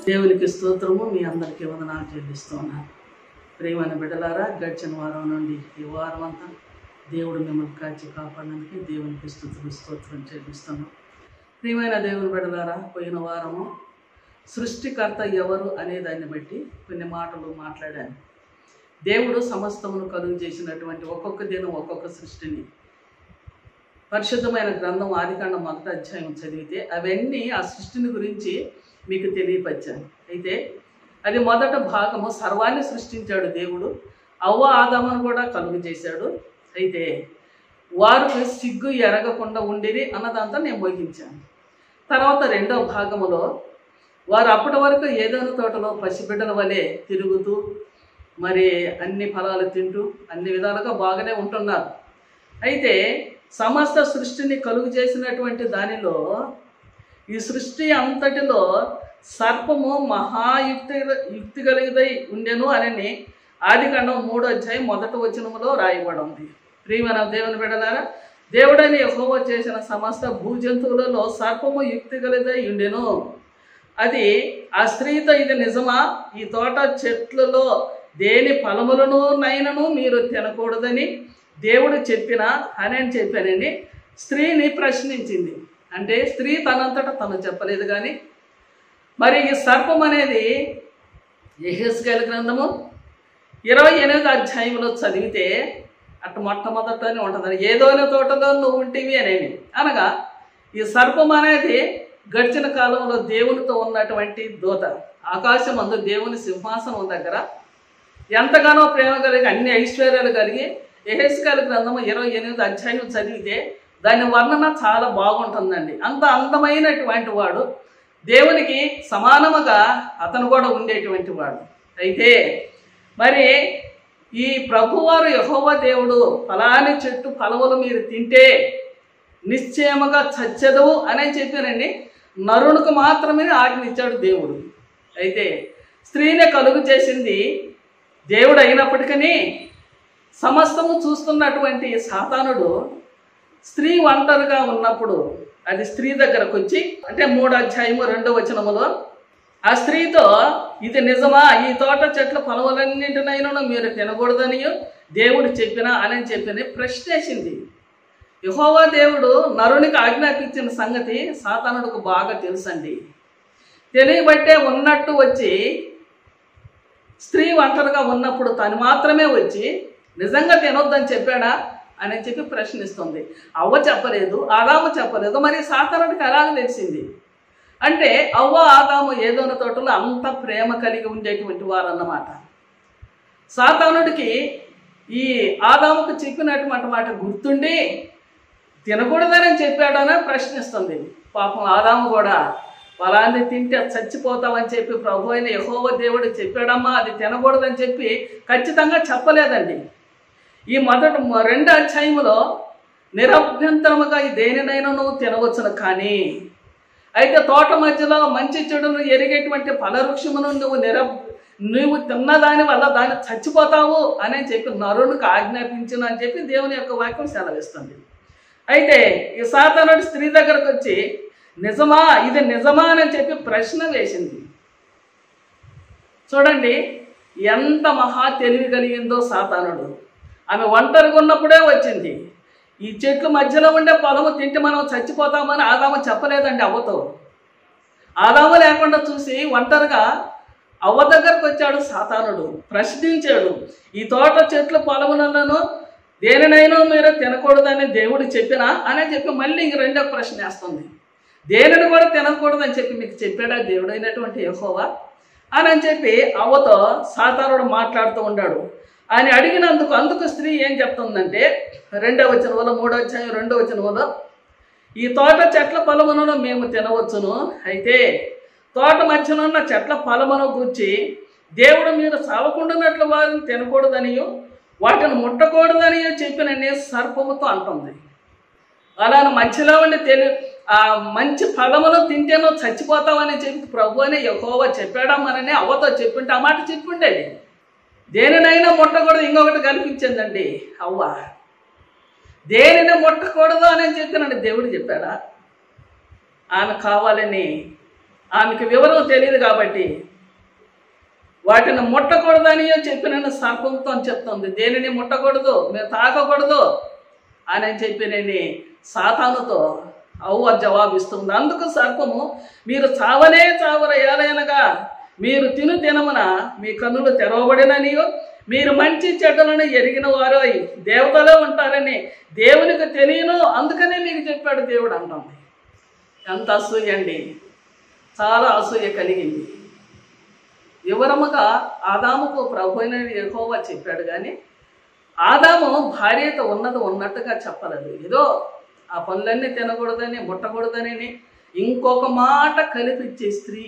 దేవునికి స్తోత్రము మీ అందరికీ వందనాలు చెల్లిస్తున్నాను ప్రియమైన బిడ్డలారా గడిచిన వారం నుండి ఈ వారం అంతా దేవుడు మిమ్మల్ని కాచి కాపాడడానికి దేవునికి స్థుతులు స్తోత్రం చెల్లిస్తున్నాం ప్రియమైన దేవుని బిడ్డలారా పోయిన వారము సృష్టికర్త ఎవరు అనే దాన్ని బట్టి కొన్ని మాటలు మాట్లాడాను దేవుడు సమస్తమును కలుగు చేసినటువంటి ఒక్కొక్క దినం ఒక్కొక్క సృష్టిని పరిశుద్ధమైన గ్రంథం ఆదికాండం మొదటి అధ్యాయం చదివితే అవన్నీ ఆ సృష్టిని గురించి మీకు తెలియపరిచాను అయితే అది మొదట భాగము సర్వాన్ని సృష్టించాడు దేవుడు అవ్వ ఆదామును కూడా కలుగు చేశాడు అయితే వారు సిగ్గు ఎరగకుండా ఉండిరి అన్నదంతా నేను ముగించాను తర్వాత రెండవ భాగములో వారు అప్పటి వరకు ఏదైనా తోటలో పసిబిడ్డల వలె తిరుగుతూ మరి అన్ని ఫలాలు తింటూ అన్ని విధాలుగా బాగానే ఉంటున్నారు అయితే సమస్త సృష్టిని కలుగు చేసినటువంటి దానిలో ఈ సృష్టి అంతటిలో సర్పము మహాయుక్తి యుక్తి కలిగిదై ఉండెను అని ఆదికాండం మూడో అధ్యాయం మొదటి వచనములో రాయబడి ఉంది ప్రియమైన దేవుని బిడలారా దేవుడని యెహోవా చేసిన సమస్త భూజంతువులలో సర్పము యుక్తి కలిగిదై ఉండెను అది ఆ స్త్రీతో ఇది నిజమా ఈ తోట చెట్లలో దేని ఫలములను నైనను మీరు తినకూడదని దేవుడు చెప్పిన అని అని చెప్పానండి స్త్రీని ప్రశ్నించింది అంటే స్త్రీ తనంతట తను చెప్పలేదు కానీ మరి ఈ సర్పం అనేది యెహెజ్కేలు గ్రంథము ఇరవై ఎనిమిది అధ్యాయంలో చదివితే అటు మొట్టమొదటనే ఉంటుంది ఏదోని తోటలో నువ్వు ఉంటివి అనేది అనగా ఈ సర్పం అనేది గడిచిన కాలంలో దేవునితో ఉన్నటువంటి దూత ఆకాశం అందు దేవుని సింహాసనం దగ్గర ఎంతగానో ప్రేమ కలిగి అన్ని ఐశ్వర్యాలు కలిగి యహెస్కాల గ్రంథము ఇరవై ఎనిమిది అధ్యాయం చదివితే దాని వర్ణన చాలా బాగుంటుందండి అంత అందమైనటువంటి వాడు దేవునికి సమానముగా అతను కూడా ఉండేటువంటి వాడు అయితే మరి ఈ ప్రభువారు యహోవ దేవుడు ఫలాని చెట్టు ఫలములు మీరు తింటే నిశ్చయముగా చచ్చదు అని చెప్పానండి నరునికి మాత్రమే ఆజ్ఞ ఇచ్చాడు దేవుడు అయితే స్త్రీని కలుగు చేసింది దేవుడు అయినప్పటికీ సమస్తము చూస్తున్నటువంటి సాతానుడు స్త్రీ ఒంటరిగా ఉన్నప్పుడు అది స్త్రీ దగ్గరకు వచ్చి అంటే మూడు అధ్యాయము రెండో వచనములో ఆ స్త్రీతో ఇది నిజమా ఈ తోట చెట్ల ఫలములన్నింటినైనా మీరు తినకూడదని దేవుడు చెప్పినా అని చెప్పని ప్రశ్నేసింది యహోవా దేవుడు నరునికి ఆజ్ఞాపించిన సంగతి సాతానుడికి బాగా తెలుసండి తెలియబట్టే ఉన్నట్టు వచ్చి స్త్రీ ఒంటరిగా ఉన్నప్పుడు తను మాత్రమే వచ్చి నిజంగా తినొద్దని చెప్పాడా అని చెప్పి ప్రశ్నిస్తుంది అవ్వ చెప్పలేదు ఆదాము చెప్పలేదు మరి సాతానుడికి ఎలాగ తెలిసింది అంటే అవ్వ ఆదాము ఏదోన తోటలో అంత ప్రేమ కలిగి ఉండేటువంటి వారు అన్నమాట సాతానుడికి ఈ ఆదాముకు చెప్పినటువంటి మాట గుర్తుండి తినకూడదని చెప్పాడని ప్రశ్నిస్తుంది పాపం ఆదాము కూడా ఫలాన్ని తింటే చచ్చిపోతామని చెప్పి ప్రభు అయిన యహోవ దేవుడు చెప్పాడమ్మా అది తినకూడదని చెప్పి ఖచ్చితంగా చెప్పలేదండి ఈ మొదటి రెండు అధ్యాయములో నిరభ్యంతరముగా ఈ దేనినైనా నువ్వు తినవచ్చును కానీ అయితే తోట మధ్యలో మంచి చెడును ఎరిగేటువంటి ఫలవృక్షమును నువ్వు నిర నువ్వు తిన్నదాని వల్ల దాన్ని చచ్చిపోతావు అని చెప్పి నరునికి ఆజ్ఞాపించును అని చెప్పి దేవుని యొక్క వాక్యం సెలవిస్తుంది అయితే ఈ సాతానుడి స్త్రీ దగ్గరకు వచ్చి నిజమా ఇది నిజమా అని చెప్పి ప్రశ్న వేసింది చూడండి ఎంత మహా తెలివి కలిగిందో సాతానుడు ఆమె ఒంటరిగా ఉన్నప్పుడే వచ్చింది ఈ చెట్లు మధ్యలో ఉండే పొలము తింటే మనం చచ్చిపోతామని ఆదాము చెప్పలేదండి అవ్వతో ఆదాము లేకుండా చూసి ఒంటరిగా అవ్వ దగ్గరకు వచ్చాడు సాతానుడు ప్రశ్నించాడు ఈ తోట చెట్లు పొలములను దేనినైనా మీరు తినకూడదని దేవుడు చెప్పినా అని చెప్పి మళ్ళీ ఇంక రెండో ప్రశ్న వేస్తుంది దేనిని కూడా తినకూడదని చెప్పి మీకు చెప్పాడా దేవుడు అయినటువంటి యహోవా అని అని చెప్పి అవ్వతో సాతానుడు మాట్లాడుతూ ఉన్నాడు ఆయన అడిగినందుకు అందుకు స్త్రీ ఏం చెప్తుందంటే రెండవ వచనంలో మూడో అధ్యాయం రెండో వచనంలో ఈ తోట చెట్ల ఫలమును మేము తినవచ్చును అయితే తోట మధ్యలో ఉన్న చెట్ల ఫలమును గూర్చి దేవుడు మీరు సావకుండానట్లు వారిని తినకూడదనియో వాటిని ముట్టకూడదని చెప్పిన సర్పముతో అంటుంది అలానే మధ్యలో ఉండి తెలి ఆ మంచి ఫలములు తింటేనో చచ్చిపోతామని చెప్పి ప్రభు అని యహోవా చెప్పాడమ్మనని అవ్వతో చెప్పింటే ఆ మాట చెప్పిండేది దేనినైనా ముట్టకూడదు ఇంకొకటి కల్పించిందండి అవ్వ దేనిని ముట్టకూడదు అని చెప్పినండి దేవుడు చెప్పాడా ఆమె కావాలని ఆమెకి వివరం తెలియదు కాబట్టి వాటిని ముట్టకూడదని చెప్పిన సర్పంతో అని చెప్తుంది దేనిని ముట్టకూడదు మీరు తాకకూడదు అని చెప్పినని సాతానుతో అవ్వ జవాబిస్తుంది అందుకు సర్పము మీరు చావనే చావర ఏలైనగా మీరు తిను తినమున మీ కన్నులు తెరవబడిననియో మీరు మంచి చెడ్డలను ఎరిగిన వారు దేవతలో ఉంటారని దేవునికి తెలియను అందుకనే మీకు చెప్పాడు దేవుడు అంటుంది ఎంత అసూయ అండి చాలా అసూయ కలిగింది వివరముగా ఆదాముకు ప్రభు అయిన యెహోవా చెప్పాడు కానీ ఆదాము భార్యతో ఉన్నది ఉన్నట్టుగా చెప్పలేదు ఏదో ఆ పనులన్నీ తినకూడదని ముట్టకూడదని ఇంకొక మాట కల్పించే స్త్రీ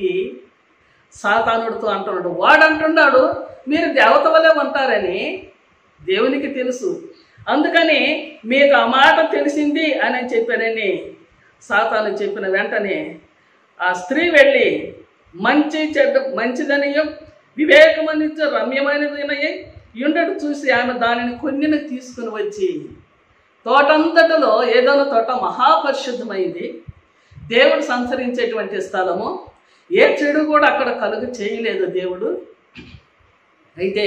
సాతానుడితో అంటున్నాడు వాడు అంటున్నాడు మీరు దేవత వలె ఉంటారని దేవునికి తెలుసు అందుకని మీకు ఆ మాట తెలిసింది అని చెప్పానని సాతాను చెప్పిన వెంటనే ఆ స్త్రీ వెళ్ళి మంచి చెడ్డ మంచిదనియో వివేకమనిచ్చే రమ్యమైనదనయ్యి ఉండడు చూసి ఆమె దానిని కొన్నిని తీసుకుని వచ్చి తోటంతటిలో ఏదైనా తోట మహాపరిశుద్ధమైంది దేవుడు సంచరించేటువంటి స్థలము ఏ చెడు కూడా అక్కడ కలుగు చేయలేదు దేవుడు అయితే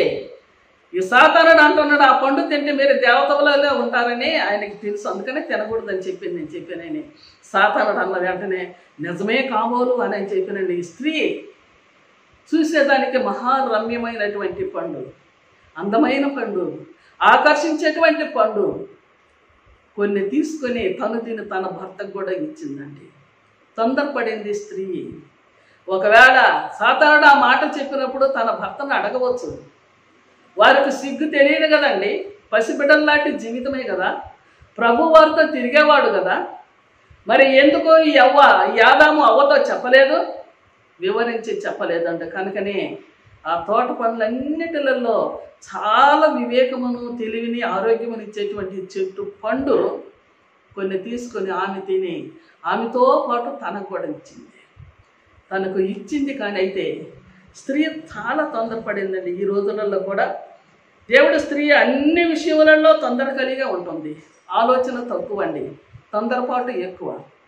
ఈ సాతానుడు అంటున్నాడు ఆ పండు తింటే మీరు దేవతలలో ఉంటారని ఆయనకి తెలుసు అందుకనే తినకూడదని చెప్పింది నేను చెప్పానని సాతానుడు అన్న వెంటనే నిజమే కామోలు అని ఆయన చెప్పినండి ఈ స్త్రీ చూసేదానికి మహారమ్యమైనటువంటి పండు అందమైన పండు ఆకర్షించేటువంటి పండు కొన్ని తీసుకొని తను తిని తన భర్తకు కూడా ఇచ్చిందండి తొందరపడింది స్త్రీ ఒకవేళ సాతానుడు ఆ మాట చెప్పినప్పుడు తన భర్తను అడగవచ్చు వారికి సిగ్గు తెలియదు కదండి పసిబిడ్డల లాంటి జీవితమే కదా ప్రభు వారితో తిరిగేవాడు కదా మరి ఎందుకు ఈ అవ్వ ఈ ఆదాము అవ్వతో చెప్పలేదు వివరించి చెప్పలేదంట కనుకనే ఆ తోట పనులన్నిటిలలో చాలా వివేకమును తెలివిని ఆరోగ్యమును ఇచ్చేటువంటి చెట్టు పండు కొన్ని తీసుకొని ఆమె తిని ఆమెతో పాటు తనకు కూడా ఇచ్చింది తనకు ఇచ్చింది కానీ అయితే స్త్రీ చాలా తొందరపడిందండి ఈ రోజులలో కూడా దేవుడు స్త్రీ అన్ని విషయములలో తొందర కలిగే ఉంటుంది ఆలోచన తక్కువ అండి తొందరపాటు ఎక్కువ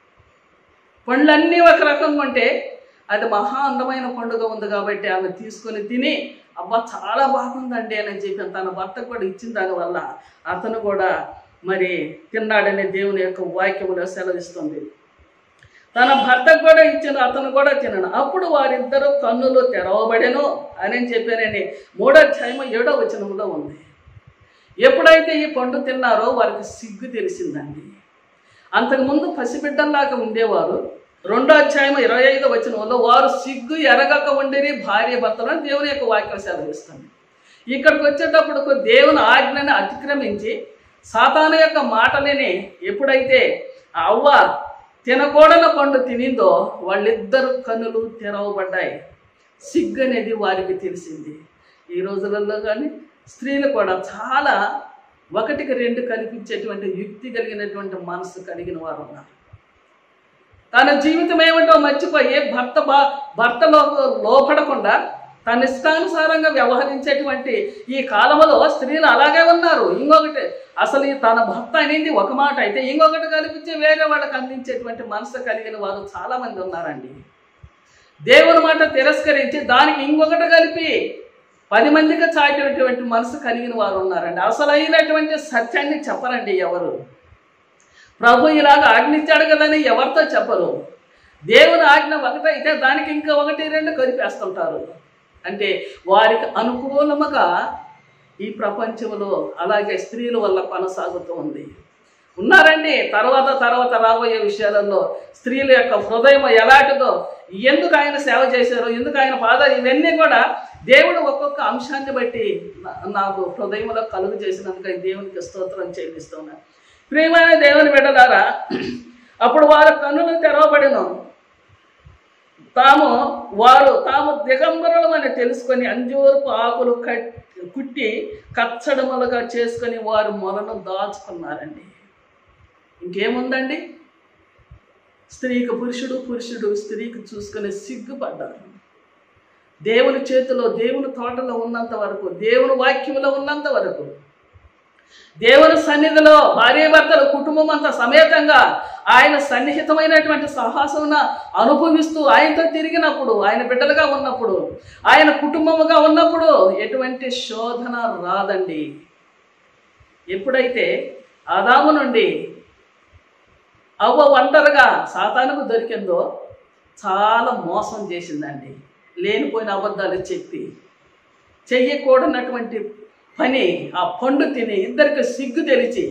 పండ్లన్నీ ఒక రకంగా ఉంటే అది మహా అందమైన పండుగ ఉంది కాబట్టి ఆమె తీసుకొని తిని అబ్బా చాలా బాగుందండి అని చెప్పి తన భర్తకు కూడా ఇచ్చిన దానివల్ల అతను కూడా మరి తిన్నాడనే దేవుని యొక్క వాక్యములో సెలవిస్తుంది తన భర్తకు కూడా ఇచ్చిన అతను కూడా తినను అప్పుడు వారిద్దరూ కన్నులు తెరవబడెను అని చెప్పానని మూడో అధ్యాయం ఏడో వచనంలో ఉంది ఎప్పుడైతే ఈ పండు తిన్నారో వారికి సిగ్గు తెలిసిందండి అంతకుముందు పసిబిడ్డల్లాగా ఉండేవారు రెండో అధ్యాయం ఇరవై ఐదో వచనంలో వారు సిగ్గు ఎరగక ఉండిరి భార్య భర్తలను దేవుని యొక్క వాక్యం సెలవిస్తుంది ఇక్కడికి వచ్చేటప్పుడు దేవుని ఆజ్ఞని అతిక్రమించి సాతాను యొక్క మాటలని ఎప్పుడైతే ఆ అవ్వ తినకూడని పండు తినిందో వాళ్ళిద్దరు కన్నులు తెరవబడ్డాయి సిగ్గు అనేది వారికి తెలిసింది ఈ రోజులలో కానీ స్త్రీలు కూడా చాలా ఒకటికి రెండు కల్పించేటువంటి యుక్తి కలిగినటువంటి మనసు కలిగిన వారు ఉన్నారు తన జీవితం ఏమిటో మర్చిపోయి భర్త బా భర్తలో లోపడకుండా తన ఇష్టానుసారంగా వ్యవహరించేటువంటి ఈ కాలంలో స్త్రీలు అలాగే ఉన్నారు ఇంకొకటి అసలు ఈ తన భర్త అనేది ఒక మాట అయితే ఇంకొకటి కల్పించి వేరే వాళ్ళకి అందించేటువంటి మనసు కలిగిన వారు చాలా మంది ఉన్నారండి దేవుని మాట తిరస్కరించి దానికి ఇంకొకటి కలిపి పది మందికి చాటేటువంటి మనసు కలిగిన వారు ఉన్నారండి అసలైనటువంటి సత్యాన్ని చెప్పరండి ఎవరు ప్రభు ఇలాగ ఆజ్ఞించాడు కదని ఎవరితో చెప్పరు దేవుని ఆజ్ఞ ఒకటైతే దానికి ఇంకా ఒకటి రెండు కలిపేస్తుంటారు అంటే వారికి అనుకూలముగా ఈ ప్రపంచంలో అలాగే స్త్రీల వల్ల కొనసాగుతూ ఉంది ఉన్నారండి తర్వాత తర్వాత రాబోయే విషయాలలో స్త్రీల యొక్క హృదయం ఎలాంటిదో ఎందుకు ఆయన సేవ చేశారు ఎందుకు ఆయన పాదాలు ఇవన్నీ కూడా దేవుడు ఒక్కొక్క అంశాన్ని బట్టి నా- నాకు హృదయంలో కలుగు చేసినందుకు ఈ దేవునికి స్తోత్రం చెల్లిస్తున్నాను ప్రియమైన దేవుని బిడ్డలారా అప్పుడు వారు కన్నులు తెరవబడిను తాము వారు తాము దిగంబరులమని తెలుసుకొని అంజూరపు ఆకులు కట్ కుట్టి కచ్చడములుగా చేసుకొని వారు మొలను దాచుకున్నారండి ఇంకేముందండి స్త్రీకి పురుషుడు పురుషుడు స్త్రీకి చూసుకుని సిగ్గుపడ్డారు దేవుని చేతిలో దేవుని తోటలో ఉన్నంత వరకు దేవుని వాక్యంలో ఉన్నంత వరకు దేవుని సన్నిధిలో భార్యాభర్తలు కుటుంబం అంతా సమేతంగా ఆయన సన్నిహితమైనటువంటి సహాసమున అనుభవిస్తూ ఆయనతో తిరిగినప్పుడు ఆయన బిడ్డలుగా ఉన్నప్పుడు ఆయన కుటుంబముగా ఉన్నప్పుడు ఎటువంటి శోధన రాదండి ఎప్పుడైతే ఆదాము నుండి అవ్వ ఒంటరిగా సాతానుకు దొరికిందో చాలా మోసం చేసిందండి లేనిపోయిన అబద్ధాలు చెప్పి చెయ్యకూడనటువంటి పని ఆ పండు తిని ఇద్దరికి సిగ్గు తెలిచి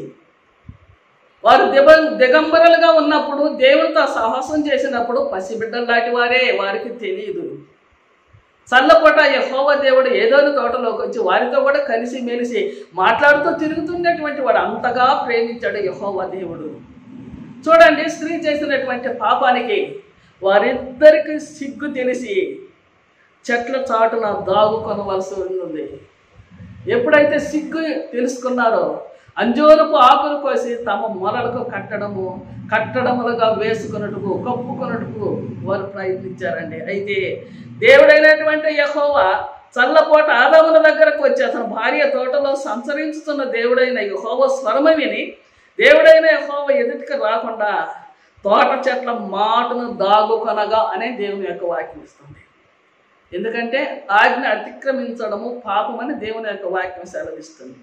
వారు దిగ దిగంబరులుగా ఉన్నప్పుడు దేవునితో సాహసం చేసినప్పుడు పసిబిడ్డలు లాంటి వారే వారికి తెలియదు చల్లపూట యహోవ దేవుడు ఏదోని తోటలోకి వచ్చి వారితో కూడా కలిసి మెలిసి మాట్లాడుతూ తిరుగుతున్నటువంటి వాడు అంతగా ప్రేమించాడు యహోవ దేవుడు చూడండి స్త్రీ చేసినటువంటి పాపానికి వారిద్దరికి సిగ్గు తెలిసి చెట్ల చాటున దాగుకొనవలసి ఉంది ఎప్పుడైతే సిగ్గు తెలుసుకున్నారో అంజూరపు ఆకులు కోసి తమ మొలలకు కట్టడము కట్టడములుగా వేసుకున్నట్టుకు కప్పుకున్నట్టుకు వారు ప్రయత్నించారండి అయితే దేవుడైనటువంటి యహోవా చల్లపోట ఆదాముల దగ్గరకు వచ్చి అతని భార్య తోటలో సంచరించుతున్న దేవుడైన యహోవ స్వరమ విని దేవుడైన యహోవ ఎదుటికి రాకుండా తోట చెట్ల మాటను దాగుకొనగా అనే దేవుని యొక్క వాక్యం ఇస్తుంది ఎందుకంటే ఆజ్ఞ అతిక్రమించడము పాపమని దేవుని యొక్క వాక్యం సెలవిస్తుంది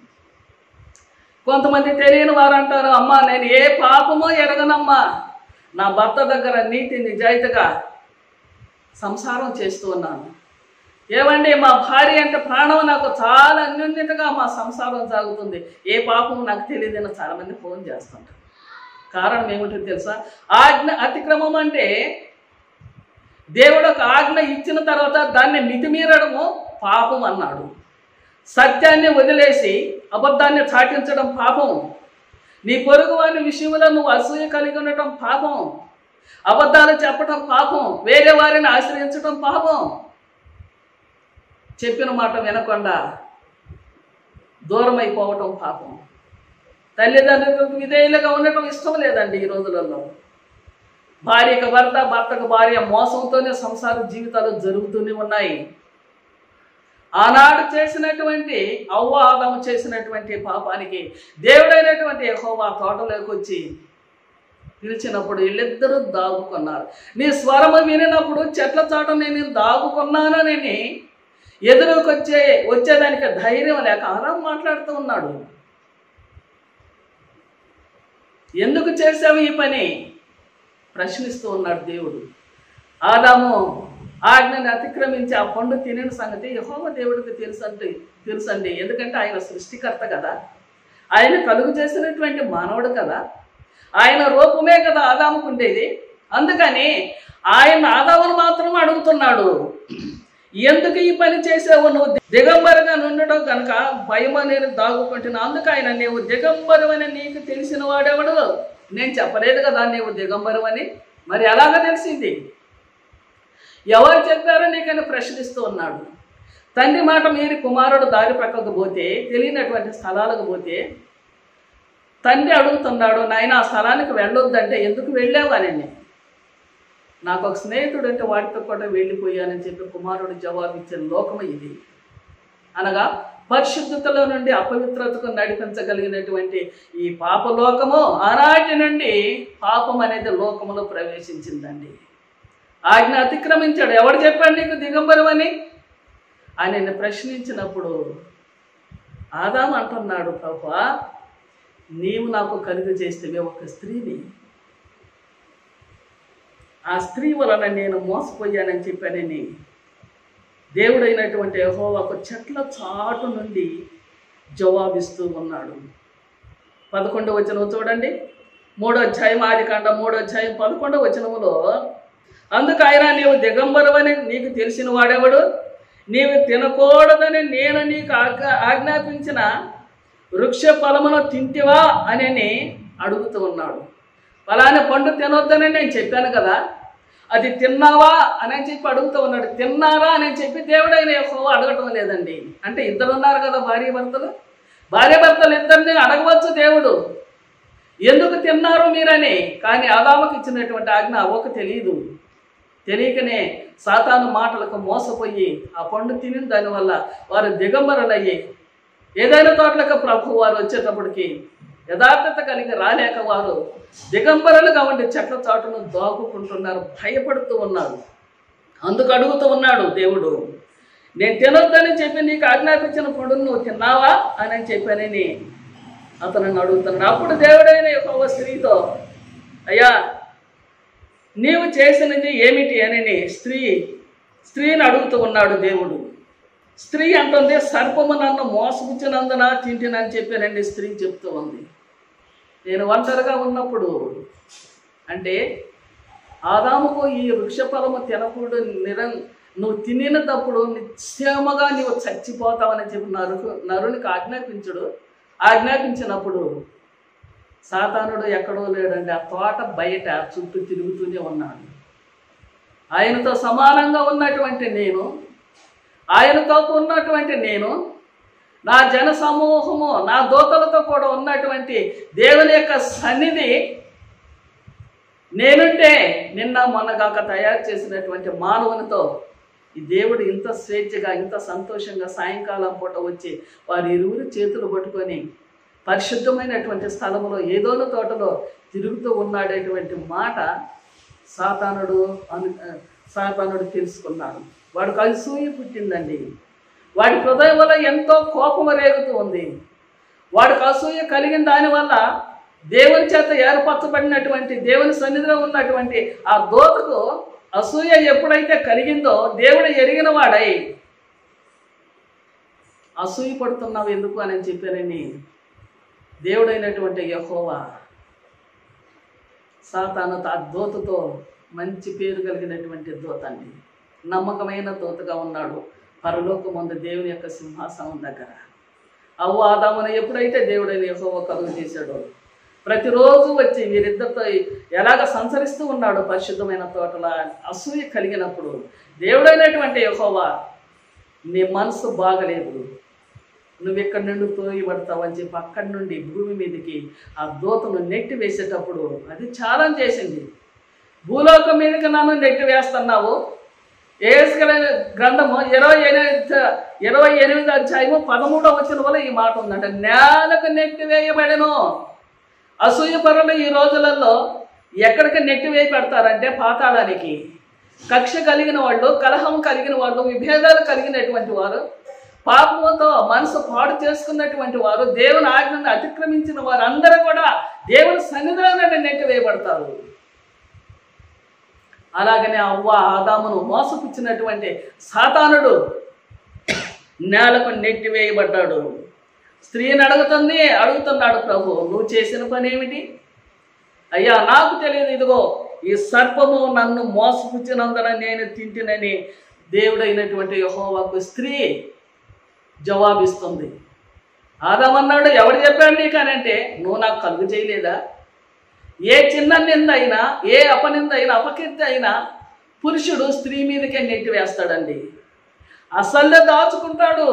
కొంతమంది తెలియని వారు అంటారు అమ్మా నేను ఏ పాపమో ఎరగనమ్మా నా భర్త దగ్గర నీతి నిజాయితీగా సంసారం చేస్తూ ఉన్నాను ఏమండి మా భార్య అంటే ప్రాణం నాకు చాలా అన్యోన్యతగా మా సంసారం సాగుతుంది ఏ పాపం నాకు తెలియదని చాలామంది ఫోన్ చేస్తుంటారు కారణం ఏమిటో తెలుసా ఆజ్ఞ అతిక్రమం అంటే దేవుడు ఒక ఆజ్ఞ ఇచ్చిన తర్వాత దాన్ని మితిమీరడము పాపం అన్నాడు సత్యాన్ని వదిలేసి అబద్ధాన్ని చాటించడం పాపం నీ పొరుగు వారి విషయంలో నువ్వు అసూయ కలిగి ఉండటం పాపం అబద్ధాలు చెప్పటం పాపం వేరే వారిని ఆశ్రయించడం పాపం చెప్పిన మాట వినకుండా దూరం అయిపోవటం పాపం తల్లిదండ్రులకు విధేయులుగా ఉండటం ఇష్టం లేదండి ఈ రోజులలో భార్యకు భర్త భర్తకు భార్య మోసంతోనే సంసార జీవితాలు జరుగుతూనే ఉన్నాయి ఆనాడు చేసినటువంటి అవ్వ ఆదాము చేసినటువంటి పాపానికి దేవుడైనటువంటి యెహోవా తోటలోకి వచ్చి పిలిచినప్పుడు వీళ్ళిద్దరూ దాగుకున్నారు నీ స్వరము వినినప్పుడు చెట్ల చాట నేను దాగుకున్నానని ఎదురుకొచ్చే వచ్చేదానికి ధైర్యం లేక ఆరాం మాట్లాడుతూ ఉన్నాడు ఎందుకు చేసావు ఈ పని ప్రశ్నిస్తూ ఉన్నాడు దేవుడు ఆదాము ఆజ్ఞని అతిక్రమించి ఆ పండు తినిన సంగతి యహోవ దేవుడికి తెలుసండి తెలుసండి ఎందుకంటే ఆయన సృష్టికర్త కదా ఆయన కలుగు చేసినటువంటి మానవుడు కదా ఆయన రూపమే కదా ఆదాముకు ఉండేది అందుకని ఆయన ఆదామును మాత్రం అడుగుతున్నాడు ఎందుకు ఈ పని చేసావు నువ్వు దిగంబరగా నుండడం కనుక భయం అనేది దాగుకుంటున్నా అందుకు ఆయన నీవు దిగంబరమని నీకు తెలిసిన వాడెవడు నేను చెప్పలేదు కదా నీవు దిగంబరమని మరి ఎలాగ తెలిసింది ఎవరు చెప్పారో నీకని ప్రశ్నిస్తూ ఉన్నాడు తండ్రి మాట మీరి కుమారుడు దారి ప్రక్కకు పోతే తెలియనటువంటి స్థలాలకు పోతే తండ్రి అడుగుతున్నాడు నాయన ఆ స్థలానికి వెళ్ళొద్దంటే ఎందుకు వెళ్ళావు అని నాకు ఒక స్నేహితుడు అంటే వాటితో కూడా వెళ్ళిపోయానని చెప్పి కుమారుడు జవాబిచ్చిన లోకం ఇది అనగా పరిశుద్ధతలో నుండి అపవిత్రతకు నడిపించగలిగినటువంటి ఈ పాపలోకము ఆనాటి నుండి పాపం అనేది లోకములో ప్రవేశించిందండి ఆజ్ఞ అతిక్రమించాడు ఎవడు చెప్పాడు నీకు దిగంబరమని ఆయనని ప్రశ్నించినప్పుడు ఆదాము అంటున్నాడు ప్రభా నీవు నాకు కలుగు చేస్తే ఒక స్త్రీని ఆ స్త్రీ వలన నేను మోసపోయానని చెప్పానని దేవుడైనటువంటి యెహోవాకు చెట్ల చాటు నుండి జవాబిస్తూ ఉన్నాడు పదకొండవ వచనం చూడండి మూడో అధ్యాయం ఆది కాండ మూడో అధ్యాయం పదకొండవ వచనములో అందుకు ఆయన నీవు దిగంబరమని నీకు తెలిసిన వాడెవడు నీవు తినకూడదని నేను నీకు ఆజ్ఞ ఆజ్ఞాపించిన వృక్ష ఫలమును తింటివా అని అడుగుతూ ఉన్నాడు ఫలాని పండు తినొద్దని నేను చెప్పాను కదా అది తిన్నావా అని చెప్పి అడుగుతూ ఉన్నాడు తిన్నారా అని చెప్పి దేవుడైన యెహోవా అడగటం లేదండి అంటే ఇద్దరు ఉన్నారు కదా భార్య భర్తలు భార్య భర్తలు ఇద్దరిని అడగవచ్చు దేవుడు ఎందుకు తిన్నారు మీరని కానీ ఆదాముకి ఇచ్చినటువంటి ఆజ్ఞ అవ్వకు తెలియదు తెలియకనే సాతాను మాటలకు మోసపోయి ఆ పండు తిని దానివల్ల వారు దిగంబరులయ్యి ఏదైనా తోటలకు ప్రభు వారు వచ్చేటప్పటికి యథార్థత కలిగి రాలేక వారు దిగంబరులుగా ఉండి చెట్ల చాటును దాక్కుకుంటున్నారు భయపడుతూ ఉన్నారు అందుకు అడుగుతూ ఉన్నాడు దేవుడు నేను తినొద్దని చెప్పి నీకు ఆజ్ఞాపించిన పండును నువ్వు తిన్నావా అని చెప్పానని అతను అడుగుతున్నాడు అప్పుడు దేవుడైన యొక్క స్త్రీతో అయ్యా నీవు చేసినది ఏమిటి అని స్త్రీ స్త్రీని అడుగుతూ ఉన్నాడు దేవుడు స్త్రీ అంటుంది సర్పము నన్ను మోసపుచ్చినందున తింటినని చెప్పానండి స్త్రీ చెప్తూ ఉంది నేను ఒంటరిగా ఉన్నప్పుడు అంటే ఆదాముకు ఈ వృక్షఫలము తినకూడదు నిరం నువ్వు తినినప్పుడు నిశ్చయముగా నీవు చచ్చిపోతావని చెప్పి నరుకు నరునికి ఆజ్ఞాపించుడు ఆజ్ఞాపించినప్పుడు సాతానుడు ఎక్కడో లేడండి ఆ తోట బయట చుట్టూ తిరుగుతూనే ఉన్నాడు ఆయనతో సమానంగా ఉన్నటువంటి నేను ఆయనతో ఉన్నటువంటి నేను నా జన సమూహము నా దూతలతో కూడా ఉన్నటువంటి దేవుని యొక్క సన్నిధి నేనుంటే నిన్న మొన్నగాక తయారు చేసినటువంటి మానవునితో ఈ దేవుడు ఇంత స్వేచ్ఛగా ఇంత సంతోషంగా సాయంకాలం పూట వచ్చి వారి ఇరువురు చేతులు పట్టుకొని పరిశుద్ధమైనటువంటి స్థలంలో ఏదోన తోటలో తిరుగుతూ ఉన్నాడేటువంటి మాట సాతానుడు అను సాతానుడు తెలుసుకున్నాడు వాడికి అసూయ పుట్టిందండి వాడి హృదయం వల్ల ఎంతో కోపం రేగుతూ ఉంది వాడికి అసూయ కలిగిన దానివల్ల దేవుని చేత ఏర్పరచబడినటువంటి దేవుని సన్నిధిలో ఉన్నటువంటి ఆ దోతకు అసూయ ఎప్పుడైతే కలిగిందో దేవుడు ఎరిగిన వాడై అసూయ పడుతున్నావు ఎందుకు అని చెప్పానని దేవుడైనటువంటి యహోవా సాతాను ఆ దోతతో మంచి పేరు కలిగినటువంటి దోత అండి నమ్మకమైన దోతగా ఉన్నాడు పరలోకం ముందు దేవుని యొక్క సింహాసనం దగ్గర అవ్వ ఆదామును ఎప్పుడైతే దేవుడైన యహోవా కలుగు చేశాడో ప్రతిరోజు వచ్చి వీరిద్దరితో ఎలాగ సంచరిస్తూ ఉన్నాడో పరిశుద్ధమైన తోటల అసూయ కలిగినప్పుడు దేవుడైనటువంటి యహోవా నీ మనసు బాగలేదు నువ్వు ఎక్కడి నుండి తోయబడతావు అని చెప్పి అక్కడి నుండి భూమి మీదకి ఆ దూతను నెట్టి వేసేటప్పుడు అది ఛాలెంజ్ చేసింది భూలోకం మీదకి నన్ను నెట్టి వేస్తున్నావు ఏసుకల గ్రంథము ఇరవై ఎనిమిది ఇరవై ఎనిమిది అధ్యాయము పదమూడవ వచ్చిన వల్ల ఈ మాట ఉందంట నేలకు నెట్టి వేయబడెను అసూయ పరులు ఈ రోజులలో ఎక్కడికి నెట్టి వేయి పెడతారంటే పాతాళానికి కక్ష కలిగిన వాళ్ళు కలహం కలిగిన వాళ్ళు విభేదాలు కలిగినటువంటి వారు పాపముతో మనసు పాడు చేసుకున్నటువంటి వారు దేవుని ఆజ్ఞను అతిక్రమించిన వారు అందరూ కూడా దేవుని సన్నిధిలోనే నెట్టి వేయబడతారు అలాగనే అవ్వ ఆదామును మోసపుచ్చినటువంటి సాతానుడు నేలకు నెట్టి వేయబడ్డాడు స్త్రీని అడుగుతుంది అడుగుతున్నాడు ప్రభు నువ్వు చేసిన పని ఏమిటి అయ్యా నాకు తెలియదు ఇదిగో ఈ సర్పము నన్ను మోసపుచ్చినందున నేను తింటినని దేవుడైనటువంటి యహోవాకు స్త్రీ జవాబిస్తుంది ఆదామన్నాడు ఎవడు చెప్పాడు నీకు అని అంటే నువ్వు నాకు కలుగు చేయలేదా ఏ చిన్న నింద అయినా ఏ అపనింద అయినా అపకీర్తి అయినా పురుషుడు స్త్రీ మీదకే నెట్టి వేస్తాడండి అసలే దాచుకుంటాడు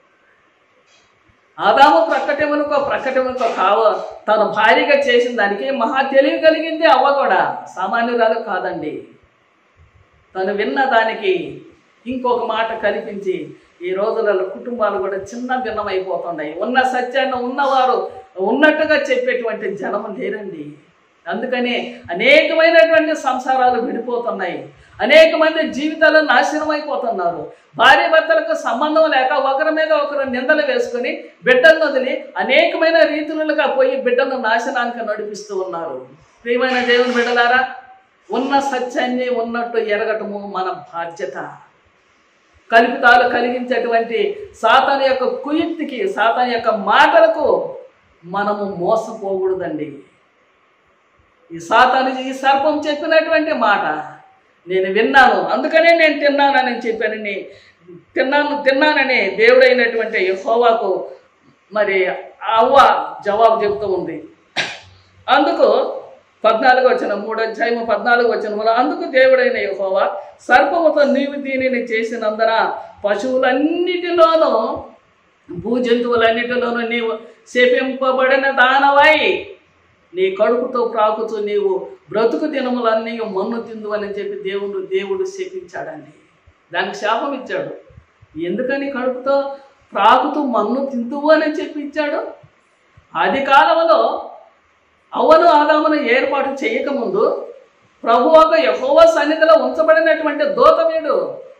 ఆదాము ప్రకటమునుకో ప్రకటమునుకో కావ తన భార్యగా చేసిన దానికి మహా తెలివి కలిగింది అవ్వ కూడా సామాన్యురాలు కాదండి తను విన్న దానికి ఇంకొక మాట కల్పించి ఈ రోజులలో కుటుంబాలు కూడా చిన్న భిన్నమైపోతున్నాయి ఉన్న సత్యాన్ని ఉన్నవారు ఉన్నట్టుగా చెప్పేటువంటి జనం లేరండి అందుకని అనేకమైనటువంటి సంసారాలు విడిపోతున్నాయి అనేక మంది జీవితాలు నాశనం అయిపోతున్నారు భార్య భర్తలకు సంబంధం లేక ఒకరి మీద ఒకరు నిందలు వేసుకొని బిడ్డలను వదిలి అనేకమైన రీతులుగా పోయి బిడ్డను నాశనానికి నడిపిస్తూ ఉన్నారు ప్రియమైన దేవుని బిడ్డలారా ఉన్న సత్యాన్ని ఉన్నట్టు ఎరగటము మన బాధ్యత కల్పితాలు కలిగించేటువంటి సాతాన్ యొక్క కుయుక్తికి సాతాన్ యొక్క మాటలకు మనము మోసపోకూడదండి ఈ సాతాను ఈ సర్పం చెప్పినటువంటి మాట నేను విన్నాను అందుకనే నేను తిన్నానని చెప్పానని తిన్నాను తిన్నానని దేవుడైనటువంటి యెహోవాకు మరి అవ్వ జవాబు చెప్తూ ఉంది అందుకు పద్నాలుగు వచ్చిన మూడు అధ్యాయము పద్నాలుగు వచ్చిన వల్ల అందుకు దేవుడైన యెహోవా సర్పముతో నీవు దీనిని చేసినందున పశువులన్నిటిలోనూ భూజంతువులన్నిటిలోనూ నీవు శపింపబడిన దానవై నీ కడుపుతో ప్రాకుతూ నీవు బ్రతుకు దినములన్నీ మన్ను తిందు అని చెప్పి దేవుడు దేవుడు శపించాడండి దానికి శాపం ఇచ్చాడు ఎందుకని కడుపుతో ప్రాకుతూ మన్ను తిందువు అని చెప్పి ఇచ్చాడు ఆది కాలంలో అవ్వను ఆదామును ఏర్పాటు చేయకముందు ప్రభు ఒక యహోవ సన్నిధిలో ఉంచబడినటువంటి దూత వీడు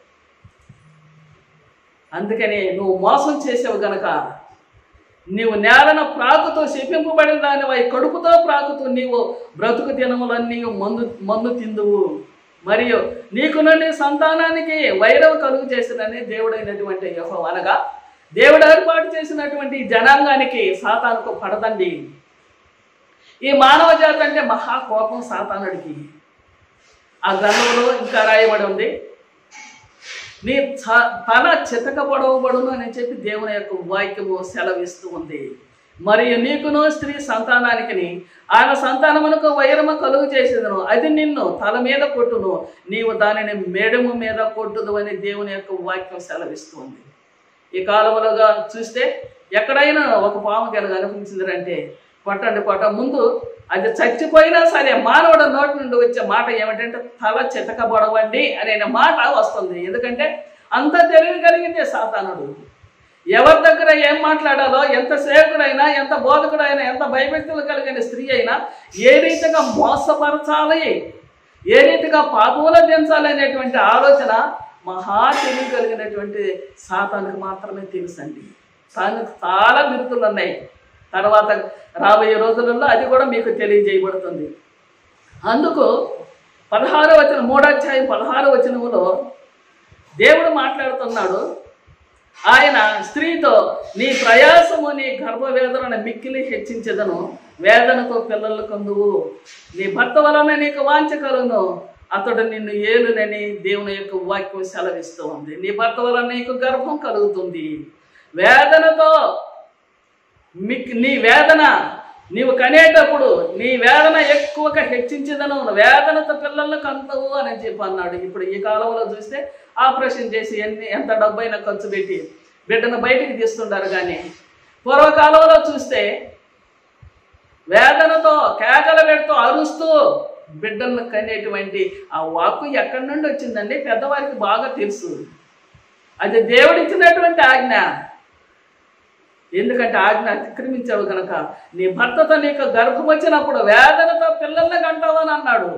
అందుకని నువ్వు మోసం చేసావు గనక నీవు నేలన ప్రాకుతో శపింపబడిన దానివై కడుపుతో ప్రాకుతూ నీవు బ్రతుకు దినములన్నీ మందు మందు తిందువు మరియు నీకు నుండి సంతానానికి వైరవ కలుగు చేసినని దేవుడైనటువంటి యహో అనగా దేవుడు ఏర్పాటు చేసినటువంటి ఈ జనాంగానికి సాతానుకు పడదండి ఈ మానవ జాతి అంటే మహా కోపం సాతానుడికి ఆ గ్రంథంలో ఇంకా రాయబడి ఉంది నీ చ- తల చితకబడవబడును అని చెప్పి దేవుని యొక్క వాక్యము సెలవిస్తూ ఉంది మరియు నీకును స్త్రీ సంతానానికి ఆయన సంతానమునకు వైరము కలుగు చేసేదను అది నిన్ను తల మీద కొట్టును నీవు దానిని మేడము మీద కొట్టుదు అని దేవుని యొక్క వాక్యం సెలవిస్తుంది ఈ కాలంలోగా చూస్తే ఎక్కడైనా ఒక పాము కనుక అనిపించిందంటే కొట్టండి కొట్ట ముందు అది చచ్చిపోయినా సరే మానవుడు నోటి నుండి వచ్చే మాట ఏమిటంటే తల చితకబడవండి అనే మాట వస్తుంది ఎందుకంటే అంత తెలివి కలిగిందే సాతానుడు ఎవరి దగ్గర ఏం మాట్లాడాలో ఎంత సేవకుడైనా ఎంత బోధకుడైనా ఎంత భయభక్తులు కలిగిన స్త్రీ అయినా ఏ రీతిగా మోసపరచాలి ఏ రీతిగా పాపములో దించాలి అనేటువంటి ఆలోచన మహా తెలివి కలిగినటువంటి సాతానికి మాత్రమే తెలుసండి దానికి చాలా బిరుదులు ఉన్నాయి తర్వాత రాబోయే రోజులలో అది కూడా మీకు తెలియజేయబడుతుంది అందుకు పదహారో వచనం మూడాధ్యాయం పదహారో వచనములో దేవుడు మాట్లాడుతున్నాడు ఆయన స్త్రీతో నీ ప్రయాసము నీ గర్భవేదనను మిక్కిలి హెచ్చించదను వేదనతో పిల్లలు కందువు నీ భర్త వలన నీకు వాంఛ కలుగును అతడు నిన్ను ఏలునని దేవుని యొక్క వాక్యం సెలవిస్తూ ఉంది నీ భర్త వలన నీకు గర్భం కలుగుతుంది వేదనతో మిక్ నీ వేదన నీవు కనేటప్పుడు నీ వేదన ఎక్కువగా హెచ్చించదను వేదనతో పిల్లలను కంతవు అని చెప్పి అన్నాడు ఇప్పుడు ఈ కాలంలో చూస్తే ఆపరేషన్ చేసి ఎన్ని ఎంత డబ్బైనా ఖర్చు పెట్టి బిడ్డను బయటికి తీస్తుంటారు కానీ పూర్వకాలంలో చూస్తే వేదనతో కేకలు పెడుతూ అరుస్తూ బిడ్డలను కనేటువంటి ఆ వాక్కు ఎక్కడి నుండి వచ్చిందండి పెద్దవారికి బాగా తెలుసు అది దేవుడిచ్చినటువంటి ఆజ్ఞ ఎందుకంటే ఆజ్ఞ అతిక్రమించావు గనక నీ భర్తతో నీకు గర్భం వచ్చినప్పుడు వేదనతో పిల్లల్ని కంటావు అని అన్నాడు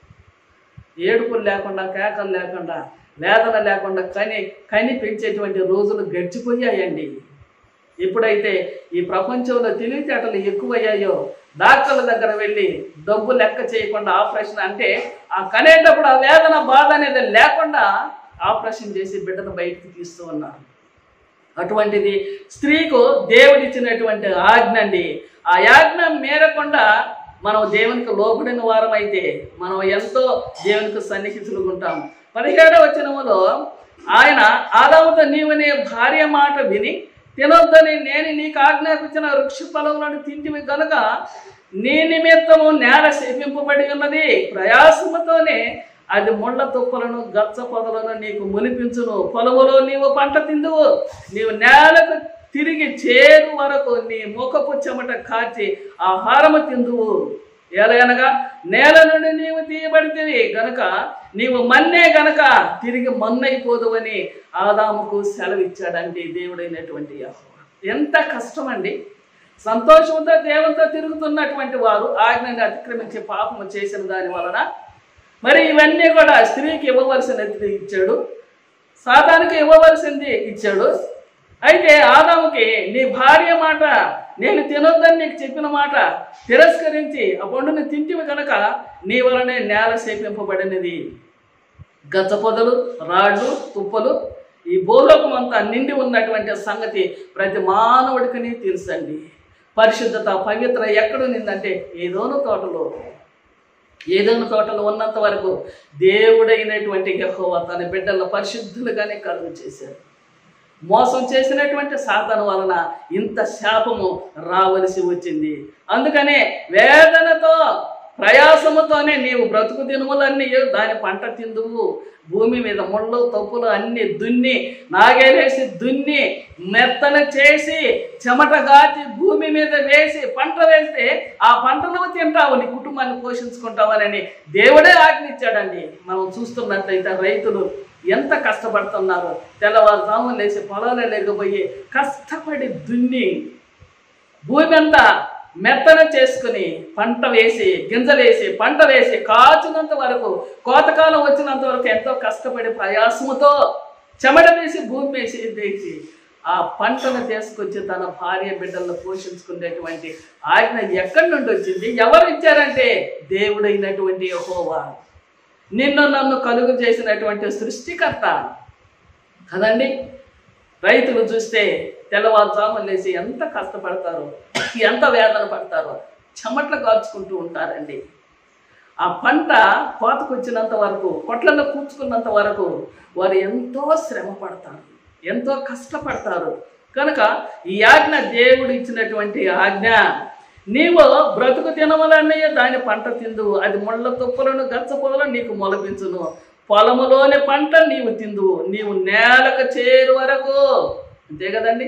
ఏడుపులు లేకుండా కేకలు లేకుండా వేదన లేకుండా కని కని పెంచేటువంటి రోజులు గడిచిపోయాయండి ఎప్పుడైతే ఈ ప్రపంచంలో తెలివితేటలు ఎక్కువయ్యాయో డాక్టర్ల దగ్గర వెళ్ళి డబ్బు లెక్క చేయకుండా ఆపరేషన్ అంటే ఆ కనేటప్పుడు ఆ వేదన బాధ అనేది లేకుండా ఆపరేషన్ చేసి బిడ్డను బయటికి తీస్తూ ఉన్నారు అటువంటిది స్త్రీకు దేవుడిచ్చినటువంటి ఆజ్ఞ అండి ఆ ఆజ్ఞ మేరకుండా మనం దేవునికి లోబడిన వారం అయితే మనం ఎంతో దేవునికి సన్నిహితులుగా ఉంటాం పదిహేడవ వచనములో ఆయన ఆదాముతో నీవు నీ భార్య మాట విని తినొద్దని నేను నీకు ఆజ్ఞాపించిన వృక్ష ఫలములను తింటివి గనుక నీ నిమిత్తము నేల శపింపబడి ఉన్నది ప్రయాసముతోనే అది ముళ్ళ తుప్పలను గచ్చ పొదలను నీకు మునిపించును పొలములో నీవు పంట తిందువు నీవు నేలకు తిరిగి చేరు వరకు నీ ముఖపు చెమట కాచి ఆహారము తిందువు ఎలాగనగా నేల నుండి నీవు తీయబడితివి గనుక నీవు మన్నే గనక తిరిగి మన్నైపోదు అని ఆదాముకు సెలవిచ్చాడండి దేవుడైనటువంటి యెహోవా ఎంత కష్టం అండి సంతోషంతో దేవునితో తిరుగుతున్నటువంటి వారు ఆజ్ఞని అతిక్రమించి పాపము చేసిన దాని వలన మరి ఇవన్నీ కూడా స్త్రీకి ఇవ్వవలసినది ఇచ్చాడు సాతానికి ఇవ్వవలసింది ఇచ్చాడు అయితే ఆదాముకి నీ భార్య మాట నేను తినొద్దని నీకు చెప్పిన మాట తిరస్కరించి ఆ పండుని తింటివి కనుక నీ వలనే నేల సేపింపబడినది గచ్చ పొదలు రాళ్ళు తుప్పలు ఈ భూలోకం అంతా నిండి ఉన్నటువంటి సంగతి ప్రతి మానవుడికి తెలుసండి పరిశుద్ధత పవిత్ర ఎక్కడ నిందంటే ఏదోనో తోటలో ఏదైనా తోటలో ఉన్నంత వరకు దేవుడైనటువంటి యెహోవా తన బిడ్డల పరిశుద్ధులుగానే కలుగు చేశాడు మోసం చేసినటువంటి సాతన వలన ఇంత శాపము రావలసి వచ్చింది అందుకనే వేదనతో ప్రయాసముతోనే నీవు బ్రతుకు దినములన్నీ దాని పంట తిందువు భూమి మీద ముళ్ళు తప్పులు అన్ని దున్ని నాగేలేసి దున్ని మెత్తన చేసి చెమట గాచి భూమి మీద వేసి పంట వేస్తే ఆ పంటను తింటావు నీ కుటుంబాన్ని పోషించుకుంటావని దేవుడే ఆజ్ఞించాడండి మనం చూస్తున్నట్లయితే రైతులు ఎంత కష్టపడుతున్నారు తెల్లవారుజామున లేచి పొలాలు లేకపోయి కష్టపడి దున్ని భూమి అంతా మెత్తన చేసుకుని పంట వేసి గింజలు వేసి పంట వేసి కాచినంత వరకు కోతకాలం వచ్చినంత వరకు ఎంతో కష్టపడి ప్రయాసముతో చెమట వేసి భూమి వేసి వేసి ఆ పంటను తీసుకొచ్చి తన భార్య బిడ్డలను పోషించుకునేటువంటి ఆజ్ఞ ఎక్కడి నుండి వచ్చింది ఎవరు ఇచ్చారంటే దేవుడైనటువంటి యెహోవా నిన్ను నన్ను కలుగు చేసినటువంటి సృష్టికర్త కదండి రైతులు చూస్తే తెల్లవారుజామున లేచి ఎంత కష్టపడతారో ఎంత వేదన పడతారో చెమట్లు కాల్చుకుంటూ ఉంటారండి ఆ పంట కోతకు వచ్చినంత వరకు కొట్లలో కూర్చుకున్నంత వరకు వారు ఎంతో శ్రమ పడతారు ఎంతో కష్టపడతారు కనుక ఈ ఆజ్ఞ దేవుడు ఇచ్చినటువంటి ఆజ్ఞ నీవు బ్రతుకు తినవలనే దాని పంట తిందువు అది ముళ్ళ తుప్పలను గచ్చ పొదలను నీకు మొలపించును పొలములోని పంట నీవు తిందువు నీవు నేలకు చేరు వరకు అంతే కదండి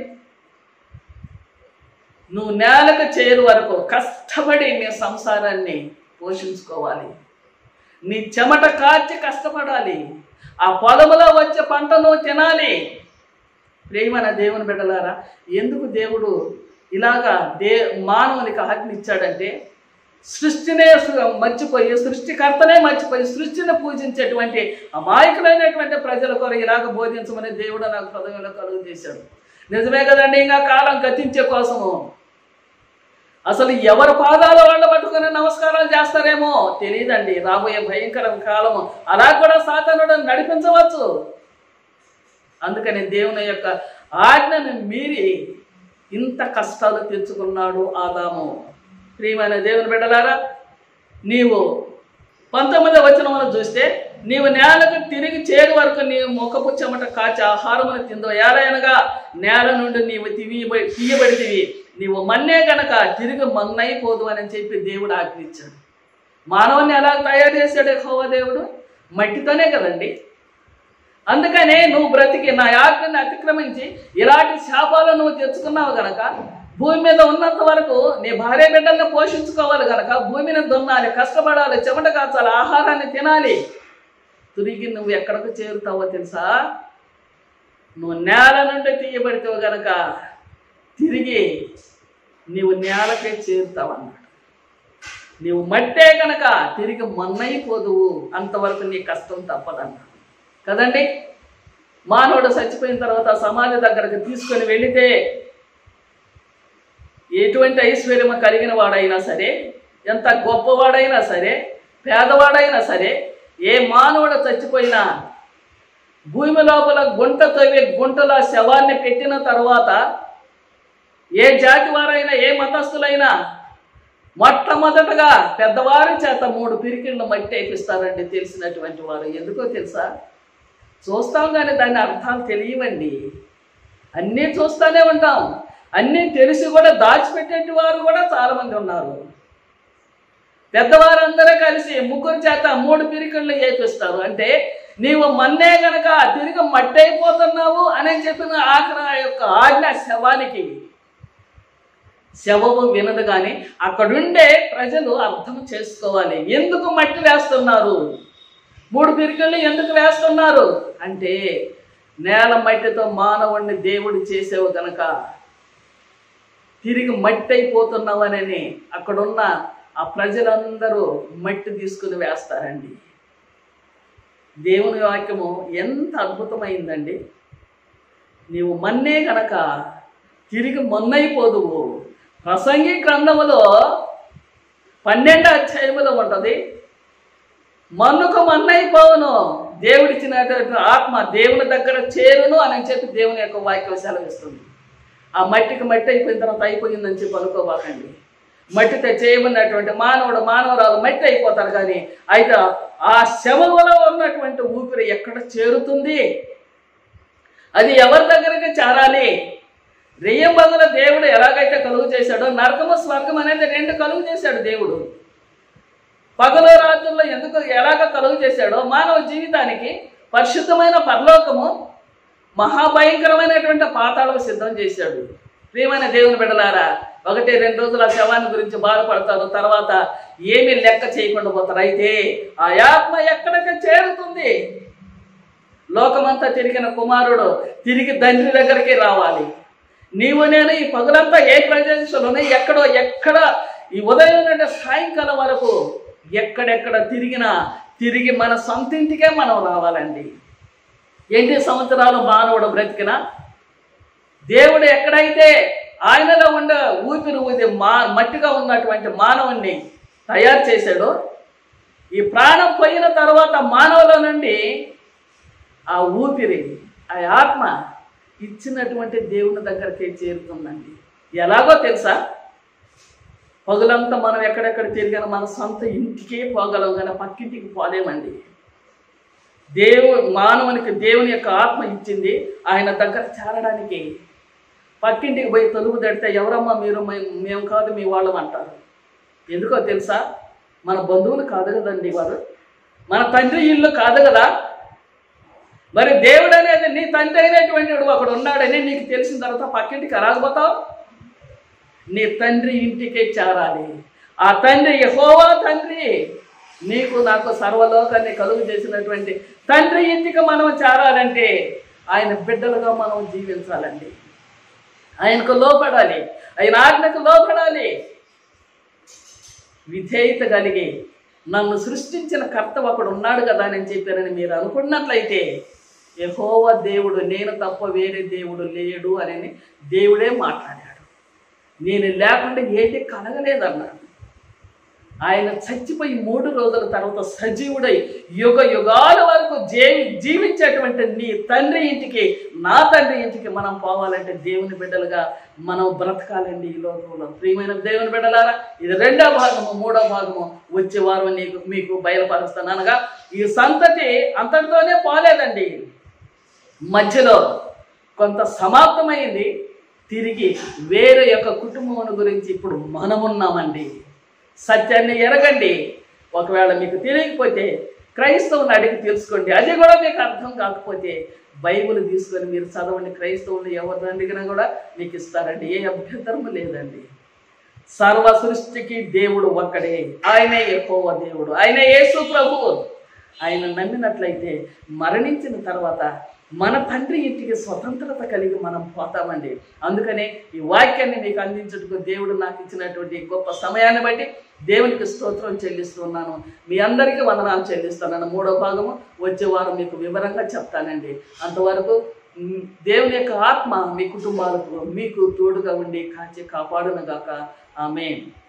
నువ్వు నేలకు చేరు వరకు కష్టపడి నీ సంసారాన్ని పోషించుకోవాలి నీ చెమట కార్చి కష్టపడాలి ఆ పొలములో వచ్చే పంటను తినాలి ప్రేమన దేవుని బిడ్డలారా ఎందుకు దేవుడు ఇలాగా దే మానవునికి ఆజ్ఞ ఇచ్చాడంటే సృష్టినే సు- మర్చిపోయి సృష్టికర్తనే మర్చిపోయి సృష్టిని పూజించేటువంటి అమాయకులైనటువంటి ప్రజల కొరకు ఇలాగ బోధించమని దేవుడు నాకు హృదయంలో కలుగు చేశాడు నిజమే కదండి ఇంకా కాలం గతించే కోసము అసలు ఎవరి పాదాల వాళ్ళ పట్టుకొని నమస్కారాలు చేస్తారేమో తెలియదండి రాబోయే భయంకర కాలము అలా కూడా సాతానుడు నడిపించవచ్చు అందుకని దేవుని యొక్క ఆజ్ఞను మీరి ఇంత కష్టాలు తెచ్చుకున్నాడు ఆదాము ప్రియమైన దేవుని బిడ్డలారా నీవు పంతొమ్మిదవ వచనమును చూస్తే నీవు నేలకు తిరిగి చేరు వరకు నీవు ముఖపు చెమట కాచి ఆహారమును తిందో ఏలయనగా నేల నుండి నీవు తీయబడి తీయబడితివి నీవు మన్నే గనక తిరిగి మన్నైపోదు అని చెప్పి దేవుడు ఆజ్ఞించాడు మానవుని ఎలా తయారు చేశాడు యెహోవా దేవుడు మట్టితోనే కదండి అందుకనే నువ్వు బ్రతికి నా ఆజ్ఞని అతిక్రమించి ఇలాంటి శాపాలను నువ్వు తెచ్చుకున్నావు గనక భూమి మీద ఉన్నంత వరకు నీ భార్య బిడ్డల్ని పోషించుకోవాలి గనక భూమిని దున్నాలి కష్టపడాలి చెమట కాచాలి ఆహారాన్ని తినాలి తిరిగి నువ్వు ఎక్కడికి చేరుతావో తెలుసా నువ్వు నేల నుండి తీయబడితే గనక తిరిగి నీవు నేలకే చేరుతావన్నాడు నీవు మట్టే గనక తిరిగి మన్నైపోదువు అంతవరకు నీ కష్టం తప్పదన్నాడు కదండి మానవుడు చచ్చిపోయిన తర్వాత సమాధి దగ్గరకు తీసుకొని వెళితే ఎటువంటి ఐశ్వర్యం కలిగిన వాడైనా సరే ఎంత గొప్పవాడైనా సరే పేదవాడైనా సరే ఏ మానవుడు చచ్చిపోయినా భూమి లోపల గుంట తవ్వి గుంటల శవాన్ని పెట్టిన తర్వాత ఏ జాతి వారైనా ఏ మతస్థులైనా మొట్టమొదటగా పెద్దవారి చేత మూడు పిరికిళ్ళు మట్టి వేపిస్తారండి తెలిసినటువంటి వారు ఎందుకో తెలుసా చూస్తాం కానీ దాని అర్థాలు తెలియవండి అన్నీ చూస్తూనే ఉంటాం అన్నీ తెలిసి కూడా దాచిపెట్టేటి వారు కూడా చాలా మంది ఉన్నారు పెద్దవారందరూ కలిసి ముగ్గురు చేత మూడు పిరికళ్ళు చేపిస్తారు అంటే నీవు మన్నే గనక తిరిగి మట్టి అయిపోతున్నావు అని చెప్పిన ఆఖరి ఆ యొక్క ఆజ్ఞ శవానికి శవము వినదు కానీ అక్కడుండే ప్రజలు అర్థం చేసుకోవాలి ఎందుకు మట్టి వేస్తున్నారు మూడు పిరికళ్ళు ఎందుకు వేస్తున్నారు అంటే నేల మట్టితో మానవుణ్ణి దేవుడు చేసేవు గనక తిరిగి మట్టి అయిపోతున్నావనని అక్కడున్న ఆ ప్రజలందరూ మట్టి తీసుకుని వేస్తారండి దేవుని వాక్యము ఎంత అద్భుతమైందండి నీవు మన్నే గనక తిరిగి మొన్నైపోదువు ప్రసంగి గ్రంథములో పన్నెండు అధ్యాయములో ఉంటుంది మన్నుకు మన్నైపోవును దేవుడిచ్చినటువంటి ఆత్మ దేవుని దగ్గర చేరును అని చెప్పి దేవుని యొక్క వాక్యం సెలవిస్తుంది ఆ మట్టికి మట్టి అయిపోయిన తర్వాత అయిపోయిందని చెప్పి అనుకోబాకండి మట్టితో చేయమన్నటువంటి మానవుడు మానవురాలు మట్టి అయిపోతారు కానీ అయితే ఆ శవములో ఉన్నటువంటి ఊపిరి ఎక్కడ చేరుతుంది అది ఎవరి దగ్గరికి చేరాలి రెయ్యం బదుల దేవుడు ఎలాగైతే కలుగు చేశాడో నరకము స్వర్గం అనేది రెండు కలుగు చేశాడు దేవుడు పగలు రాత్రుల్లో ఎందుకు ఎలాగ కలుగు చేశాడో మానవ జీవితానికి పరిశుద్ధమైన పరలోకము మహాభయంకరమైనటువంటి పాతాళం సిద్ధం చేశాడు ప్రియమైన దేవుని బిడ్డలారా ఒకటి రెండు రోజులు ఆ శవాన్ని గురించి బాధపడతారు తర్వాత ఏమీ లెక్క చేయకుండా పోతారు అయితే ఆ ఆత్మ ఎక్కడికి చేరుతుంది లోకమంతా తిరిగిన కుమారుడు తిరిగి తండ్రి దగ్గరికి రావాలి నీవు నేను ఈ పగులంతా ఏ ప్రదేశంలోనే ఎక్కడో ఎక్కడ ఈ ఉదయం నుండి సాయంకాలం వరకు ఎక్కడెక్కడ తిరిగినా తిరిగి మన సొంత ఇంటికే మనం రావాలండి ఎన్ని సంవత్సరాలు మానవుడు బ్రతికినా దేవుడు ఎక్కడైతే ఆయనలో ఉండే ఊపిరి ఊది మా మట్టిగా ఉన్నటువంటి మానవుణ్ణి తయారు చేశాడో ఈ ప్రాణం పోయిన తర్వాత మానవుల నుండి ఆ ఊపిరి ఆ ఆత్మ ఇచ్చినటువంటి దేవుని దగ్గరికి చేరుతుందండి ఎలాగో తెలుసా పగులంతా మనం ఎక్కడెక్కడ తిరిగినా మన సొంత ఇంటికే పోగలం కానీ పక్కింటికి పోలేమండి దేవు మానవునికి దేవుని యొక్క ఆత్మ ఇచ్చింది ఆయన దగ్గర చేరడానికి పక్కింటికి పోయి తలుపు తడితే ఎవరమ్మా మీరు మే- మేము కాదు మీ వాళ్ళం అంటారు ఎందుకో తెలుసా మన బంధువులు కాదు కదండి వారు మన తండ్రి ఇల్లు కాదు కదా మరి దేవుడు అనేది నీ తండ్రి అయినటువంటి వాడు ఒకడు ఉన్నాడని నీకు తెలిసిన తర్వాత పక్కింటికి రాకపోతావు నీ తండ్రి ఇంటికే చేరాలి ఆ తండ్రి యెహోవా తండ్రి నీకు నాకు సర్వలోకాన్ని కలుగు చేసినటువంటి తండ్రి ఇంటికి మనం చేరాలంటే ఆయన బిడ్డలుగా మనం జీవించాలండి ఆయనకు లోపడాలి ఆయన ఆజ్ఞకు లోపడాలి విధేయత కలిగి నన్ను సృష్టించిన కర్త ఒకడు ఉన్నాడు కదా అని చెప్పారని మీరు అనుకున్నట్లయితే యెహోవా దేవుడు నేను తప్ప వేరే దేవుడు లేడు అని దేవుడే మాట్లాడాడు నేను లేకుండా ఏది కలగలేదన్నాడు ఆయన చచ్చిపోయి మూడు రోజుల తర్వాత సజీవుడై యుగ యుగాల వరకు జీవి జీవించేటువంటి నీ తండ్రి ఇంటికి నా తండ్రి ఇంటికి మనం పోవాలంటే దేవుని బిడ్డలుగా మనం బ్రతకాలండి ఈ లోకంలో ప్రియమైన దేవుని బిడ్డలారా ఇది రెండో భాగము మూడో భాగము వచ్చే వారం నీకు మీకు బయలుపరుస్తాను అనగా ఈ సంతతి అంతటితోనే పోలేదండి మధ్యలో కొంత సమాప్తమైంది తిరిగి వేరే యొక్క కుటుంబం గురించి ఇప్పుడు మనమున్నామండి సత్యాన్ని ఎరగండి ఒకవేళ మీకు తెలియకపోతే క్రైస్తవుని అడిగి తెలుసుకోండి అది కూడా మీకు అర్థం కాకపోతే బైబిల్ తీసుకొని మీరు చదవండి క్రైస్తవులు ఎవరిని అడిగినా కూడా మీకు ఇస్తారండి ఏ అభ్యంతరము లేదండి సర్వ సృష్టికి దేవుడు ఒక్కడే ఆయనే ఎక్కువ దేవుడు ఆయనే యేసు ప్రభువు ఆయన నమ్మినట్లయితే మరణించిన తర్వాత మన తండ్రి ఇంటికి స్వతంత్రత కలిగి మనం పోతామండి అందుకనే ఈ వాక్యాన్ని మీకు అందించుటకు దేవుడు నాకు ఇచ్చినటువంటి గొప్ప సమయాన్ని బట్టి దేవునికి స్తోత్రం చెల్లిస్తున్నాను మీ అందరికీ వందనాలు చెల్లిస్తున్నాను మూడో భాగము వచ్చే వారం మీకు వివరంగా చెప్తానండి అంతవరకు మ్, దేవుని యొక్క ఆత్మ మీ కుటుంబాలకు మీకు తోడుగా ఉండి కాచి కాపాడును గాక ఆమె